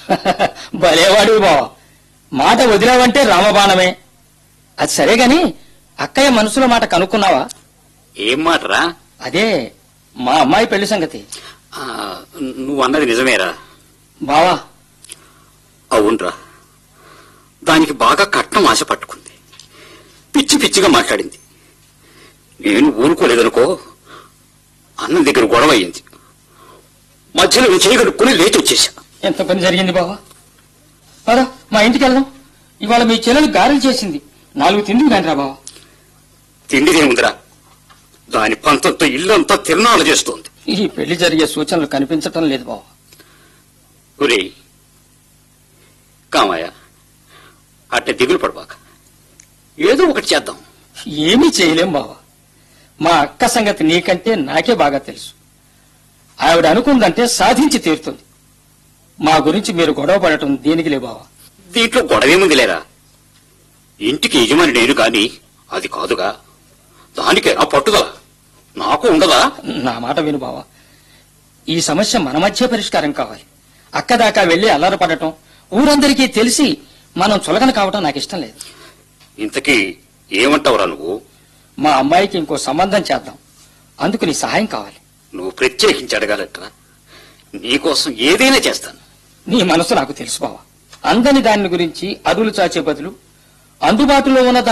భలేవాడు బావ మాట వదిలావంటే రామబాణమే అది సరే గాని అక్కయ్య మనసులో మాట కనుక్కున్నావా ఏం మాటరా అదే మా అమ్మాయి పెళ్లి సంగతి ఆ, నువ్వు అన్నది నిజమేరా బావా అవునరా దానికి బాగా కట్నం ఆశ పట్టుకుంది పిచ్చి పిచ్చిగా మాట్లాడింది నేను ఊరుకోలేదనుకో అన్నం దగ్గర గొడవ అయ్యింది మధ్యలో నేను చేయగలుక్కుని లేచి వచ్చేసా ఎంత పని జరిగింది బావా పదా మా ఇంటికి వెళ్దాం ఇవాళ మీ చెల్లెలు గారెలు చేసింది నాలుగు తిండి కాని రా బావా తిండిదేముందిరా దాని పంతంతో ఇల్లంతా తిరణాలు చేస్తోంది ఈ పెళ్లి జరిగే సూచనలు కనిపించటం లేదు బావా ఒరేయ్ కామాయ అట్ట దిగులు పడబాక ఏదో ఒకటి చేద్దాం ఏమీ చేయలేం బావా మా అక్క సంగతి నీకంటే నాకే బాగా తెలుసు ఆవిడ అనుకుందంటే సాధించి తీరుతుంది మా గురించి మీరు గొడవ పడటం దేనికి లే బావా దీంట్లో గొడవేముంది లేరా ఇంటికి యజమాని నేను కాని అది కాదుగా దానికే నా పట్టుదల నాకు ఉండదా నా మాట విను బావా ఈ సమస్య మన మధ్య పరిష్కారం కావాలి అక్క దాకా వెళ్లి అల్లరపడటం ఊరందరికీ తెలిసి మనం చులకన కావటం నాకు ఇష్టం లేదు ఇంతకీ ఏమంటావురా నువ్వు మా అమ్మాయికి ఇంకో సంబంధం చేద్దాం అందుకు నీ సహాయం కావాలి నువ్వు ప్రత్యేకించి అడగాలట్రా నీకోసం ఏదైనా చేస్తాను నీ మనసు నాకు తెలుసు బావా అందని దాని గురించి అరులు చాచే బదులు అందుబాటులో ఉన్న